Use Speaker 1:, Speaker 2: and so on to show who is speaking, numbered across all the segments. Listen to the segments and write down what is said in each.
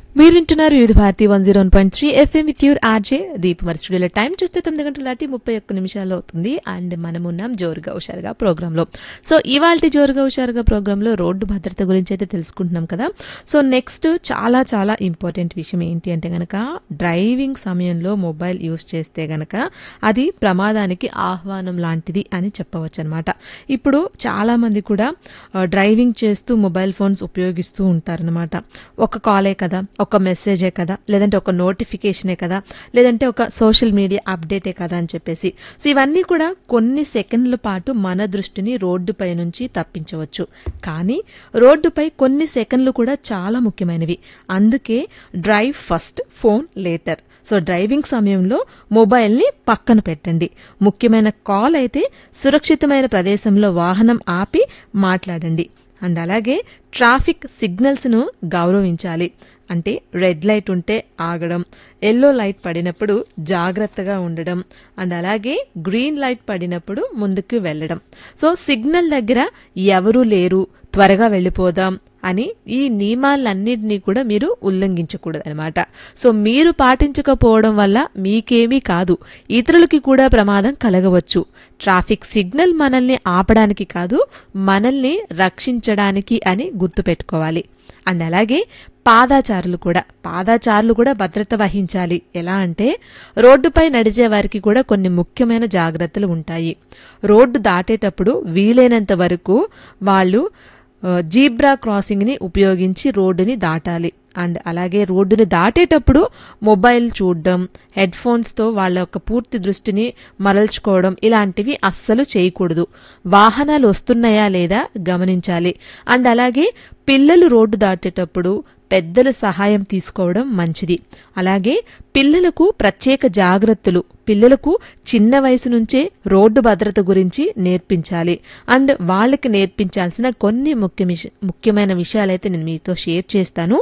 Speaker 1: మీరు వింటున్నారు youth Bharati one zero point three FM with your RJ Deep మరి స్టూడియోలో టైం చూస్తే తొమ్మిది గంటల దాటి ముప్పై ఒక్క నిమిషాలు అవుతుంది అండ్ మనం ఉన్నాం జోరుగా హుషారుగా ప్రోగ్రాంలో సో ఇవాళ జోరుగా హుషారుగా ప్రోగ్రాంలో రోడ్డు భద్రత గురించి అయితే తెలుసుకుంటున్నాం కదా సో నెక్స్ట్ చాలా చాలా ఇంపార్టెంట్ విషయం ఏంటి అంటే గనక డ్రైవింగ్ సమయంలో మొబైల్ యూస్ చేస్తే గనక అది ప్రమాదానికి ఆహ్వానం లాంటిది అని చెప్పవచ్చు అనమాట ఇప్పుడు చాలా మంది కూడా ఆ, డ్రైవింగ్ చేస్తూ మొబైల్ ఫోన్స్ ఉపయోగిస్తూ ఉంటారనమాట ఒక కాలే కదా ఒక మెసేజే కదా లేదంటే ఒక నోటిఫికేషనే కదా లేదంటే ఒక సోషల్ మీడియా అప్డేటే కదా అని చెప్పేసి సో ఇవన్నీ కూడా కొన్ని సెకండ్ల పాటు మన దృష్టిని రోడ్డుపై నుంచి తప్పించవచ్చు కానీ రోడ్డుపై కొన్ని సెకండ్లు కూడా చాలా ముఖ్యమైనవి అందుకే drive first phone later so driving సమయంలో మొబైల్ని పక్కన పెట్టండి ముఖ్యమైన కాల్ అయితే సురక్షితమైన ప్రదేశంలో వాహనం ఆపి మాట్లాడండి అండ్ అలాగే ట్రాఫిక్ సిగ్నల్స్ను గౌరవించాలి అంటే రెడ్ లైట్ ఉంటే ఆగడం ఎల్లో లైట్ పడినప్పుడు జాగ్రత్తగా ఉండడం అండ్ అలాగే గ్రీన్ లైట్ పడినప్పుడు ముందుకు వెళ్ళడం సో సిగ్నల్ దగ్గర ఎవరూ లేరు త్వరగా వెళ్ళిపోదాం అని ఈ నియమాలన్నింటినీ కూడా మీరు ఉల్లంఘించకూడదు అనమాట సో మీరు పాటించకపోవడం వల్ల మీకేమీ కాదు ఇతరులకి కూడా ప్రమాదం కలగవచ్చు ట్రాఫిక్ సిగ్నల్ మనల్ని ఆపడానికి కాదు మనల్ని రక్షించడానికి అని గుర్తుపెట్టుకోవాలి అండ్ అలాగే పాదాచారులు కూడా పాదాచారులు కూడా భద్రత వహించాలి ఎలా అంటే రోడ్డుపై నడిచే వారికి కూడా కొన్ని ముఖ్యమైన జాగ్రత్తలు ఉంటాయి రోడ్డు దాటేటప్పుడు వీలైనంత వరకు వాళ్ళు ఆ, జీబ్రా క్రాసింగ్ని ఉపయోగించి రోడ్డుని దాటాలి అండ్ అలాగే రోడ్డుని దాటేటప్పుడు మొబైల్ చూడడం హెడ్ ఫోన్స్తో వాళ్ళ యొక్క పూర్తి దృష్టిని మరల్చుకోవడం ఇలాంటివి అస్సలు చేయకూడదు వాహనాలు వస్తున్నాయా లేదా గమనించాలి అండ్ అలాగే పిల్లలు రోడ్డు దాటేటప్పుడు పెద్దల సహాయం తీసుకోవడం మంచిది అలాగే పిల్లలకు ప్రత్యేక జాగ్రత్తలు పిల్లలకు చిన్న వయసు నుంచే రోడ్డు భద్రత గురించి నేర్పించాలి అండ్ వాళ్ళకి నేర్పించాల్సిన కొన్ని ముఖ్య విష- ముఖ్యమైన విషయాలైతే నేను మీతో షేర్ చేస్తాను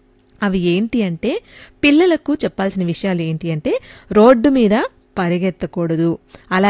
Speaker 1: అవి ఏంటి అంటే పిల్లలకు చెప్పాల్సిన విషయాలు ఏంటి అంటే రోడ్డు మీద పరిగెత్తకూడదు అలా